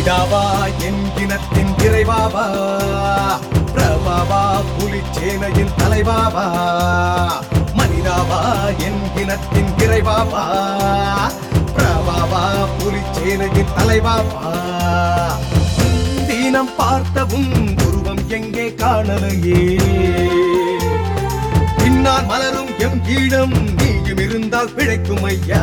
மனிதாவா என்கினத்தின் இறைவாவா பிரபாவா புலிச்சேனையின் தலைவாவா மனிதாவா என்கினத்தின் இறைவாவா பிரபாவா புலிச்சேனையின் தலைவாவா தீனம் பார்த்தவும் உருவம் எங்கே காணலையே பின்னால் மலரும் எம் ஈழம் நீயும் இருந்தால் பிழைக்கும் ஐயா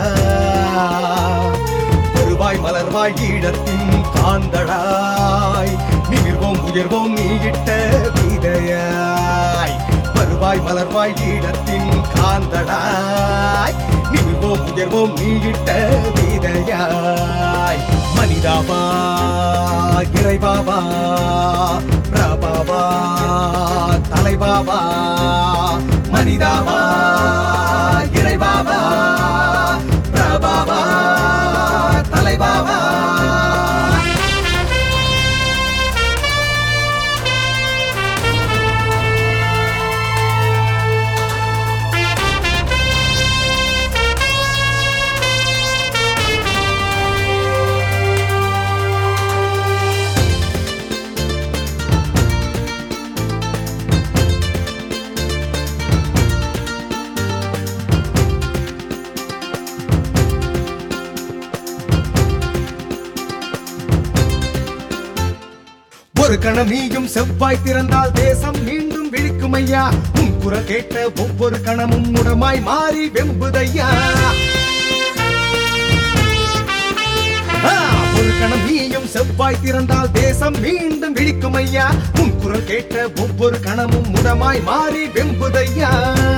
வருவாய் மலர்வாய் ஈழத்தின் காந்தடாய் நிமிர்வோம் உயர்வோம் நீ இட்ட விதையாய் வருவாய் மலர்வாய் ஈழத்தின் காந்தடாய் நிமிர்வோம் உயர்வோம் நீ இட்ட விதையாய் மனிதாவா இறைவாவா பிரபாவா தலைவாவா மனிதாவா இறைவாவா பிரபாவா தலைவாவா ஒரு கணம் நீயும் செவ்வாய் திறந்தால் தேசம் மீண்டும் விழிக்கும் ஐயா உன் குரல் கேட்ட ஒவ்வொரு கணமும் முடமாய் மாறி வெம்புதையா ஆ, ஒரு கணம் நீயும் செவ்வாய் திறந்தால் தேசம் மீண்டும் விழிக்கும் ஐயா உன் குரல் கேட்ட ஒவ்வொரு கணமும் முடமாய் மாறி வெம்புதையா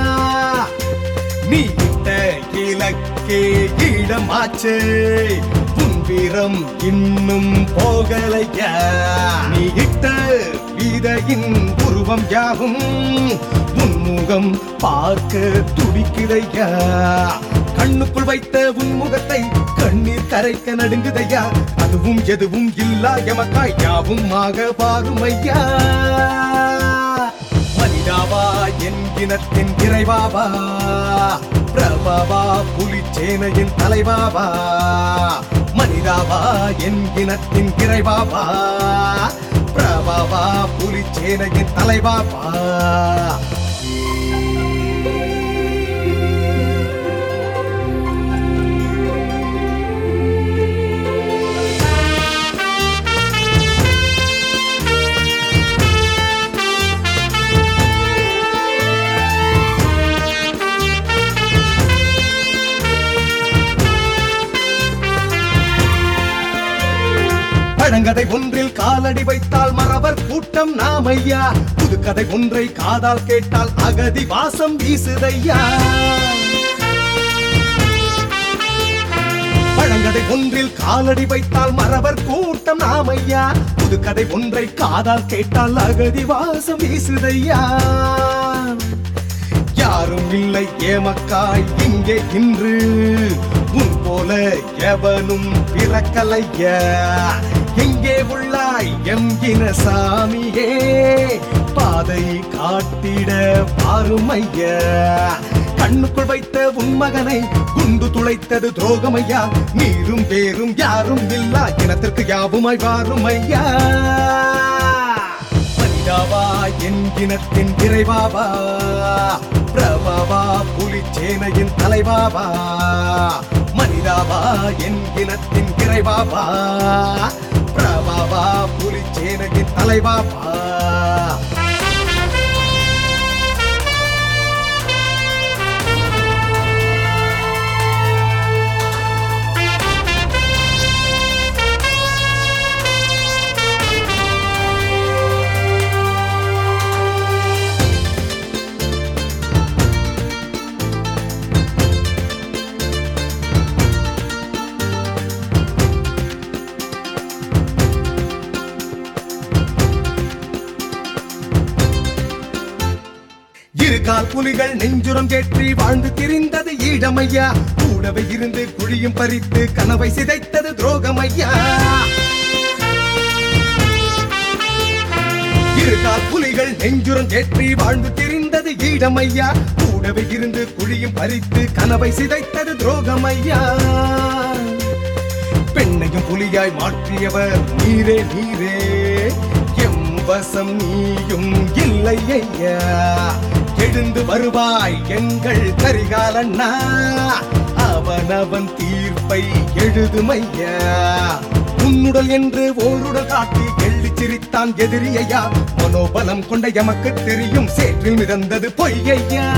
நீ இட்ட இலக்கே ஈடமாச்சு உன் வீரம் இன்னும் போகலையா நீ இட்ட வீதையின் உருவம் யாவும் உன்முகம் பார்க்க துடிக்குதையா கண்ணுக்குள் வைத்த உன் முகத்தை கண்ணீர் கரைக்க நடுங்குதையா அதுவும் எதுவும் இல்லா எமக்காய் யாவும் ஆக பாருமையா மனிதாவா என்கினத்தின் இறைவாவா பிரபாவா புலிச்சேனையின் தலைவாவா மனிதாவா என்கினத்தின் இறைவாவா பிரபாவா புலிச்சேனையின் தலைவாவா பழங்கதை ஒன்றில் காலடி வைத்தால் மறவர் கூட்டம் நாமையா புதுக்கதை ஒன்றை காதால் கேட்டால் அகதி வாசம் வீசுதையா பழங்கதை ஒன்றில் காலடி வைத்தால் மறவர் கூட்டம் நாமையா புதுக்கதை ஒன்றை காதால் கேட்டால் அகதி வாசம் வீசுதையா யாரும் இல்லை ஏமக்காய் இங்கே இன்று உன் போல எவனும் பிறக்கலையா எங்கே உள்ளாய் எம் இன சாமியே பாதை காட்டிட பாருமையா கண்ணுக்குள் வைத்த உன் மகனை குண்டு துளைத்தது துரோகமையா நீரும் வேறும் யாரும் இல்லா இனத்திற்கு யாவுமாய் வாருமையா மனிதாவா என்கினத்தின் இறைவாவா பிரபாவா புலிச்சேனையின் தலைவாவா மனிதாவா என்கினத்தின் இறைவாவா பிரபாவா புலிச்சேனையின் தலைவாவா இரு கால் புலிகள் நெஞ்சுரம் ஏற்றி வாழ்ந்து திரிந்தது ஈழமையா கூடவே இருந்து குழியும் பறித்து கனவை சிதைத்தது துரோகமையா இரு கால் புலிகள் நெஞ்சுரம் ஏற்றி வாழ்ந்து திரிந்தது ஈழமையா கூடவே இருந்து குழியும் பறித்து கனவை சிதைத்தது துரோகமையா பெண்ணையும் புலியாய் மாற்றியவர் நீரே நீரே எம் வசம் நீயும் இல்லை ஐயா எழுந்து வருவாய் எங்கள் கரிகாலண்ணா அவனவன் தீர்ப்பை எழுதுமையா உன்னுடல் என்று ஓருடல் காட்டி எள்ளி சிரித்தான் எதிரியையா மனோபலம் கொண்ட எமக்கு தெரியும் சேற்றில் மிதந்தது பொய்யையா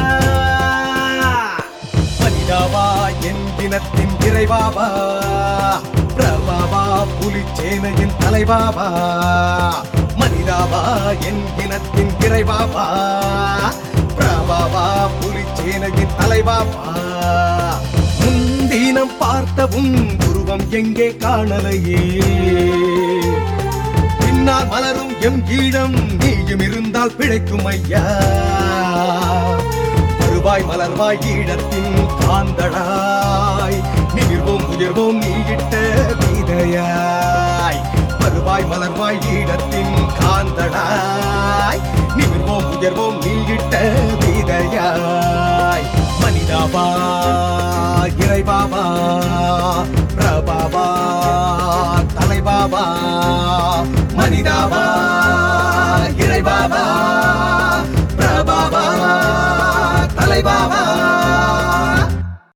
மனிதாவா என் தினத்தின் இறைவாவா பிரபாவா புலிச்சேனையின் தலைவாவா மனிதாவா என் தினத்தின் இறைவாவா பிரபாவா புலிச்சேனையின் தலைவாவா முன்தினம் பார்த்த உன் உருவம் எங்கே காணலையே பின்னால் மலரும் எம் ஈழம் நீயும் இருந்தால் பிழைக்கும் ஐயா வருவாய் மலர்வாய் ஈழத்தின் காந்தளாய் நிமிர்வோம் உயர்வோம் நீயிட்ட விதையாய் வருவாய் மலர்வாய் ஈழத்தின் காந்தளாய் நிமிர்வோம் உயர்வோம் நீயிட்ட விதையாய் மனிதாவா இறைவாவா பிரபாவா தலைவாவா மனிதாவா இறைவாவா பிரபாவா தலைவாவா